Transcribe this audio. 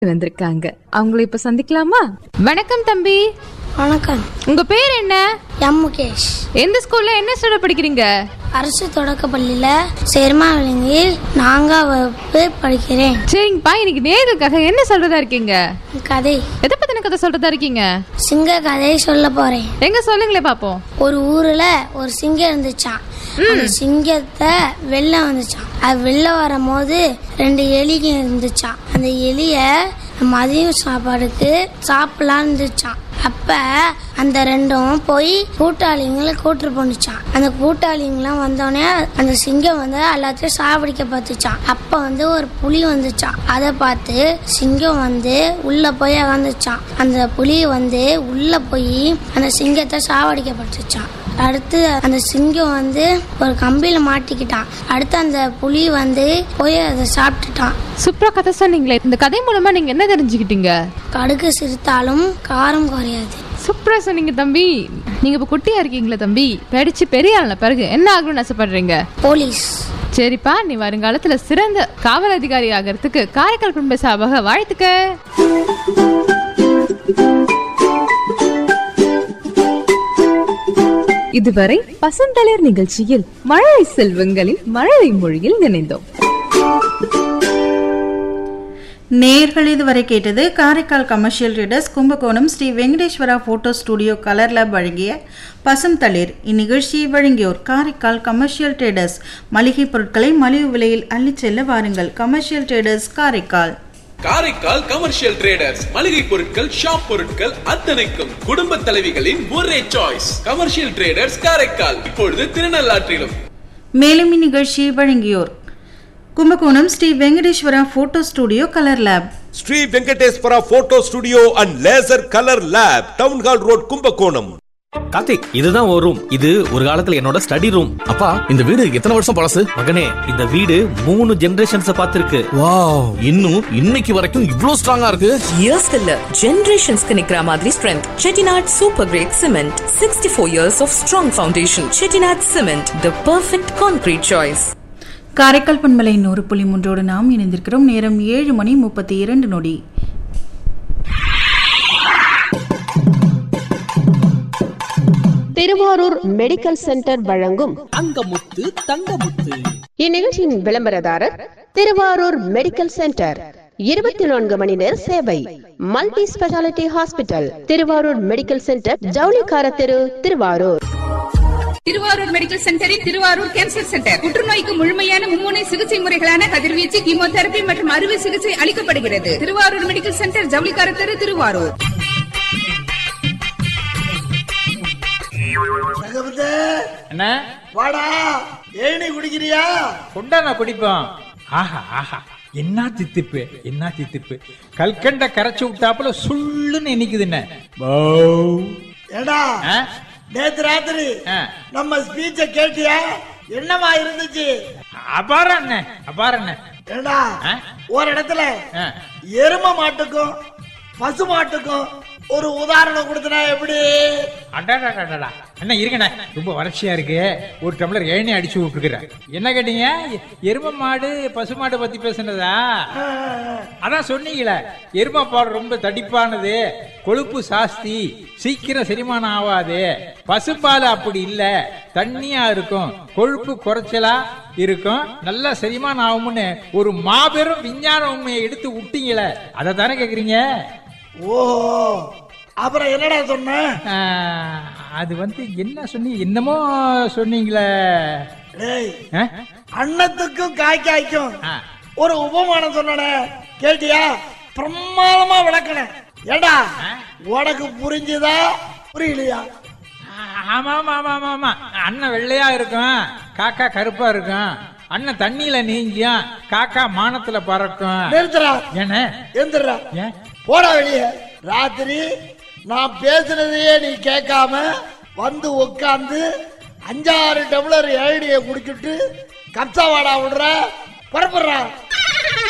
வந்திருக்காங்க அவங்கள இப்ப சந்திக்கலாமா வணக்கம் தம்பி வணக்கம் உங்க பேர் என்ன எம் முகேஷ் எந்த ஸ்கூல்ல என்ன ஸ்டாண்டர்ட் படிக்கிறீங்க அரசு தொடக்கப்பள்ளியில் சேர்மா விலங்கில் நான்காம் வகுப்பு படிக்கிறேன் சரிங்கப்பா இன்னைக்கு நேருக்காக என்ன சொல்றதா இருக்கீங்க கதை எதை பத்தின கதை சொல்றதா இருக்கீங்க சிங்க கதையை சொல்ல போறேன் எங்க சொல்லுங்களே பாப்போம் ஒரு ஊர்ல ஒரு சிங்கம் இருந்துச்சான் அந்த சிங்கத்தை வெளில வந்துச்சான் அது வெளில வரும்போது ரெண்டு எலிங்க இருந்துச்சான் அந்த எலிய மதியம் சாப்பாடுக்கு சாப்பிடலாம் இருந்துச்சான் அப்ப அந்த ரெண்டும் போய் கூட்டாளிங்களை கூட்டு போனுச்சான் அந்த கூட்டாளிங்களாம் வந்தோடனே அந்த சிங்கம் வந்து எல்லாத்தையும் சாவடிக்க பார்த்துச்சான் அப்ப வந்து ஒரு புலி வந்துச்சான் அதை பார்த்து சிங்கம் வந்து உள்ள போய் அகந்துச்சான் அந்த புலி வந்து உள்ள போய் அந்த சிங்கத்தை சாவடிக்க பார்த்துச்சான் அடுத்து அந்த சிங்கம் வந்து ஒரு கம்பியில மாட்டிக்கிட்டான் அடுத்து அந்த புலி வந்து போய் அதை சாப்பிட்டுட்டான் சூப்பரா கதை சொன்னீங்களே இந்த கதை மூலமா நீங்க என்ன தெரிஞ்சுக்கிட்டீங்க கடுகு சிரித்தாலும் காரம் குறையாது சூப்பரா சொன்னீங்க தம்பி நீங்க இப்ப குட்டியா இருக்கீங்களா தம்பி படிச்சு பெரிய ஆளுன பிறகு என்ன ஆகணும்னு ஆசைப்படுறீங்க போலீஸ் சரிப்பா நீ வருங்காலத்துல சிறந்த காவல் அதிகாரி ஆகிறதுக்கு காரைக்கால் குடும்ப சார்பாக வாழ்த்துக்க இதுவரை பசந்தளிர் நிகழ்ச்சியில் மழலை செல்வங்களின் மழலை மொழியில் நினைந்தோம் நேர்கள் இதுவரை கேட்டது Karaikal commercial traders Kumbakonam Sri Venkateswara photo studio colour lab வழங்கிய பசும் தளிர் இந்நிகழ்ச்சியை வழங்கியோர் காரைக்கால் கமர்ஷியல் ட்ரேடர்ஸ் மளிகை பொருட்களை மலிவு விலையில் அள்ளிச் செல்ல வாருங்கள் commercial traders Karaikal Karaikal commercial traders மளிகை பொருட்கள் ஷாப் பொருட்கள் அத்தனைக்கும் குடும்ப தலைவிகளின் ஒரே சாய்ஸ் கமர்ஷியல் ட்ரேடர்ஸ் காரைக்கால் இப்பொழுது திருநள்ளாற்றிலும் மேலும் இந்நிகழ்ச்சியை வழங்கியோர் Kumbakonam Sri Venkateswara photo studio colour lab Sri Venkateswara photo studio and laser colour lab town hall road Kumbakonam Karthik இதுதான் ஒரு ரூம் இது ஒரு காலத்துல என்னோட ஸ்டடி ரூம் அப்பா இந்த வீடு எத்தனை வருஷம் பழசு மகனே இந்த வீடு மூணு ஜெனரேஷன்ஸ் பார்த்திருக்கு வாவ் இன்னும் இன்னைக்கு வரைக்கும் இவ்ளோ ஸ்ட்ராங்கா இருக்கு இயர்ஸ்க்கு இல்ல ஜெனரேஷன்ஸ்க்கு நிக்கிற மாதிரி strength Chettinad super great cement sixty four years of strong foundation Chettinad cement the perfect concrete choice Karaikal பண்பலை நூறு புள்ளி மூன்றோடு நாம் இணைந்திருக்கிறோம் நேரம் ஏழு மணி முப்பத்தி இரண்டு நொடி திருவாரூர் மெடிக்கல் சென்டர் வழங்கும் தங்கமுத்து தங்கமுத்து இந்நிகழ்ச்சியின் விளம்பரதாரர் திருவாரூர் மெடிக்கல் சென்டர் இருபத்தி நான்கு மணி நேர சேவை multi speciality hospital Thiruvarur medical centre ஜவுளிக்கார தெரு திருவாரூர் திருவாரூர் மெடிக்கல் சென்டரில் திருவாரூர் கேன்சர் சென்டர் புற்றுநோய்க்கு முழுமையான மும்முனை சிகிச்சை முறைகளான கதிர்வீச்சு கீமோதெரபி மற்றும் அறுவை சிகிச்சை அளிக்கப்படுகிறது திருவாரூர் மெடிக்கல் சென்டர் ஜவுளிக்கார தெரு திருவாரூர் என்ன வாடா ஏணி குடிக்கிறியா கொண்டா நான் குடிப்போம் ஆஹா ஆஹா என்ன தித்திப்பு என்ன தித்திப்பு கல்கண்ட கரைச்சு விட்டாப்புல சுள்ளுன்னு நினைக்குது என்ன ஏடா ஆ? நேத்து ராத்திரி ஆ. நம்ம ஸ்பீச்ச கேட்டியா என்னமா இருந்துச்சு அபார அண்ணன் அபார அண்ணன் ஏடா ஆ? ஒரு இடத்துல ஆ. எரும மாட்டுக்கும் பசு மாட்டுக்கும் ஒரு உதாரணம் கொடுத்தனா எப்படி அடாடாடாடா அண்ணா இருங்கண்ணே ரொம்ப வறட்சியா இருக்கு ஒரு டம்ளர் ஏழனி அடிச்சு விட்டுருக்குறேன் என்ன கேட்டீங்க எரும மாடு பசு மாடு பத்தி பேசுனதா அதான் சொன்னீங்களே எரும பால் ரொம்ப தடிப்பானது கொழுப்பு சாஸ்தி சீக்கிரம் செரிமானம் ஆகாது பசும்பால் அப்படி இல்ல தண்ணியா இருக்கும் கொழுப்பு குறைச்சலா இருக்கும் நல்லா செரிமானம் ஆகும்னு ஒரு மாபெரும் விஞ்ஞான உண்மையை எடுத்து விட்டீங்களே அதை தானே கேக்குறீங்க ஓஹோ அப்புறம் என்னடா சொன்ன ஆஹ், அது வந்து என்ன சொன்னீங்க என்னமோ சொன்னீங்களே டேய் ஆ? அன்னத்துக்கும் காய்க்காய்க்கும் ஆ. ஒரு உபமானம் சொன்னனே கேட்டியா பிரமாதமா விளக்கண ஏடா உனக்கு புரிஞ்சுதா புரியலையா ஆமா ஆமா ஆமா ஆமா ஆமா அண்ணன் வெள்ளையா இருக்கும் காக்கா கருப்பா இருக்கும் அண்ணன் தண்ணியில நீஞ்சியும் காக்கா மானத்துல பறக்கும் நிறுத்துறா என்ன எந்திரா ஏன் போடா வெளியே ராத்திரி நான் பேசுனதையே நீ கேட்காம வந்து உட்காந்து அஞ்சாறு டம்ளர் ஏடிய குடிச்சிட்டு கப்சா வாடா விடுற புறப்படுறா